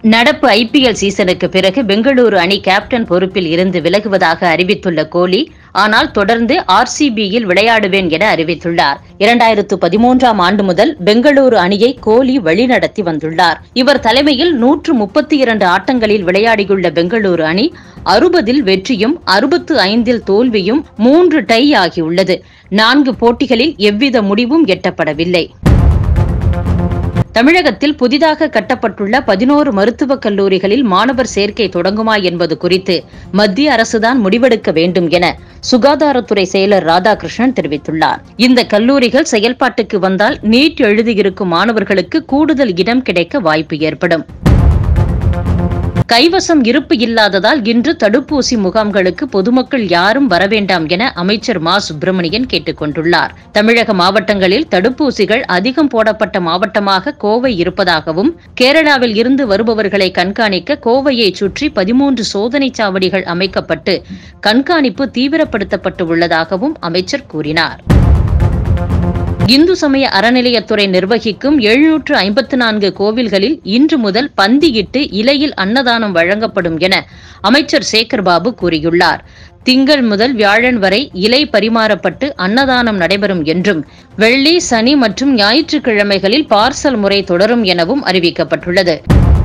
நடப்பு ஐபிஎல் சீசனுக்கு பிறகு பெங்களூரு அணி கேப்டன் பொறுப்பில் இருந்து விலகுவதாக அறிவித்துள்ள கோலி ஆனால் தொடர்ந்து ஆர்சிபியில் விளையாடுவேன் என அறிவித்துள்ளார் இரண்டாயிரத்து பதிமூன்றாம் ஆண்டு முதல் பெங்களூரு அணியை கோலி வழிநடத்தி வந்துள்ளார் இவர் தலைமையில் நூற்று முப்பத்தி இரண்டு ஆட்டங்களில் விளையாடியுள்ள பெங்களூரு அணி அறுபதில் வெற்றியும் அறுபத்து ஐந்தில் தோல்வியும் மூன்று டை ஆகியுள்ளது நான்கு போட்டிகளில் எவ்வித முடிவும் எட்டப்படவில்லை தமிழகத்தில் புதிதாக கட்டப்பட்டுள்ள பதினோரு மருத்துவக் கல்லூரிகளில் மாணவர் சேர்க்கை தொடங்குமா என்பது குறித்து மத்திய அரசுதான் முடிவெடுக்க வேண்டும் என சுகாதாரத்துறை செயலர் ராதாகிருஷ்ணன் தெரிவித்துள்ளார் இந்த கல்லூரிகள் செயல்பாட்டுக்கு வந்தால் நீட் எழுதியிருக்கும் மாணவர்களுக்கு கூடுதல் இடம் கிடைக்க வாய்ப்பு ஏற்படும் கைவசம் இருப்பு இல்லாததால் இன்று தடுப்பூசி முகாம்களுக்கு பொதுமக்கள் யாரும் வரவேண்டாம் என அமைச்சர் மா சுப்பிரமணியன் கேட்டுக் கொண்டுள்ளார் தமிழக மாவட்டங்களில் தடுப்பூசிகள் அதிகம் போடப்பட்ட மாவட்டமாக கோவை இருப்பதாகவும் கேரளாவில் இருந்து வருபவர்களை கண்காணிக்க கோவையை சுற்றி பதிமூன்று சோதனைச் சாவடிகள் அமைக்கப்பட்டு கண்காணிப்பு தீவிரப்படுத்தப்பட்டு உள்ளதாகவும் அமைச்சர் கூறினார் இந்து சமய அறநிலையத்துறை நிர்வகிக்கும் எழுநூற்று ஐம்பத்து நான்கு கோவில்களில் இன்று முதல் பந்தியிட்டு இலையில் அன்னதானம் வழங்கப்படும் என அமைச்சர் சேகர்பாபு கூறியுள்ளார் திங்கள் முதல் வியாழன் வரை இலை பரிமாறப்பட்டு அன்னதானம் நடைபெறும் என்றும் வெள்ளி சனி மற்றும் ஞாயிற்றுக்கிழமைகளில் பார்சல் முறை தொடரும் எனவும் அறிவிக்கப்பட்டுள்ளது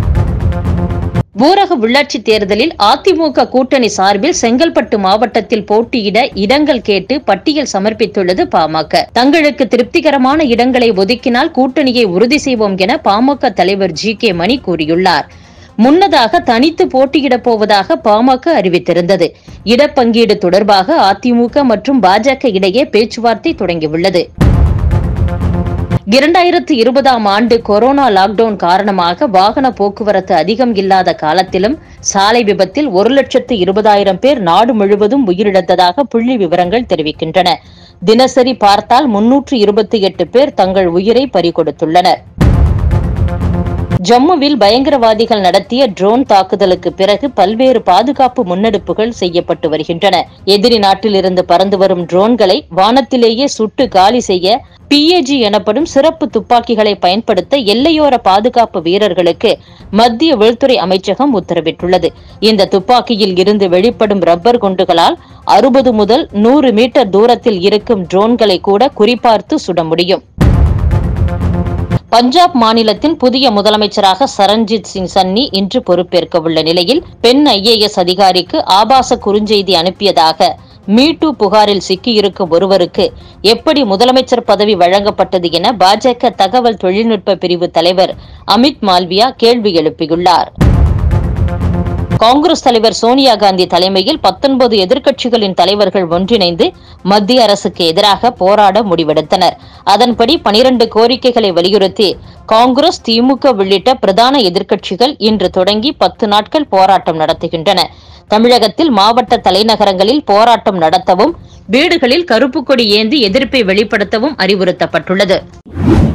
ஊரக உள்ளாட்சித் தேர்தலில் அதிமுக கூட்டணி சார்பில் செங்கல்பட்டு மாவட்டத்தில் போட்டியிட இடங்கள் கேட்டு பட்டியல் சமர்ப்பித்துள்ளது பாமக தங்களுக்கு திருப்திகரமான இடங்களை ஒதுக்கினால் கூட்டணியை உறுதி செய்வோம் என பாமக தலைவர் ஜி கே மணி கூறியுள்ளார் முன்னதாக தனித்து போட்டியிடப் போவதாக பாமக அறிவித்திருந்தது இடப்பங்கீடு தொடர்பாக அதிமுக மற்றும் பாஜக இடையே பேச்சுவார்த்தை தொடங்கியுள்ளது இரண்டாயிரத்து இருபதாம் ஆண்டு கொரோனா லாக்டவுன் காரணமாக வாகன போக்குவரத்து அதிகம் இல்லாத காலத்திலும் சாலை விபத்தில் ஒரு லட்சத்து இருபதாயிரம் பேர் நாடு முழுவதும் உயிரிழந்ததாக புள்ளி விவரங்கள் தெரிவிக்கின்றன தினசரி பார்த்தால் முன்னூற்று இருபத்தி எட்டு பேர் தங்கள் உயிரை பறிகொடுத்துள்ளனர் ஜம்முவில் பயங்கரவாதிகள் நடத்திய ட்ரோன் தாக்குதலுக்கு பிறகு பல்வேறு பாதுகாப்பு முன்னெடுப்புகள் செய்யப்பட்டு வருகின்றன எதிரி நாட்டிலிருந்து பறந்து வரும் ட்ரோன்களை வானத்திலேயே சுட்டு காலி செய்ய பிஏஜி எனப்படும் சிறப்பு துப்பாக்கிகளை பயன்படுத்த எல்லையோர பாதுகாப்பு வீரர்களுக்கு மத்திய உள்துறை அமைச்சகம் உத்தரவிட்டுள்ளது இந்த துப்பாக்கியில் இருந்து வெளிப்படும் ரப்பர் குண்டுகளால் அறுபது முதல் நூறு மீட்டர் தூரத்தில் இருக்கும் ட்ரோன்களை கூட குறிபார்த்து சுட முடியும் பஞ்சாப் மாநிலத்தின் புதிய முதலமைச்சராக சரண்ஜித் சிங் சன்னி இன்று பொறுப்பேற்க உள்ள நிலையில் பெண் ஐஏஎஸ் அதிகாரிக்கு ஆபாச குறுஞ்செய்தி அனுப்பியதாக மீட்டு புகாரில் சிக்கியிருக்கும் ஒருவருக்கு எப்படி முதலமைச்சர் பதவி வழங்கப்பட்டது என பாஜக தகவல் தொழில்நுட்ப பிரிவு தலைவர் அமித் மால்வியா கேள்வி எழுப்பியுள்ளார் காங்கிரஸ் தலைவர் சோனியா காந்தி தலைமையில் பத்தொன்பது எதிர்க்கட்சிகளின் தலைவர்கள் ஒன்றிணைந்து மத்திய அரசுக்கு எதிராக போராட முடிவெடுத்தனர் அதன்படி பனிரண்டு கோரிக்கைகளை வலியுறுத்தி காங்கிரஸ் திமுக உள்ளிட்ட பிரதான எதிர்க்கட்சிகள் இன்று தொடங்கி பத்து நாட்கள் போராட்டம் நடத்துகின்றன தமிழகத்தில் மாவட்ட தலைநகரங்களில் போராட்டம் நடத்தவும் வீடுகளில் கருப்பு கொடி ஏந்தி எதிர்ப்பை வெளிப்படுத்தவும் அறிவுறுத்தப்பட்டுள்ளது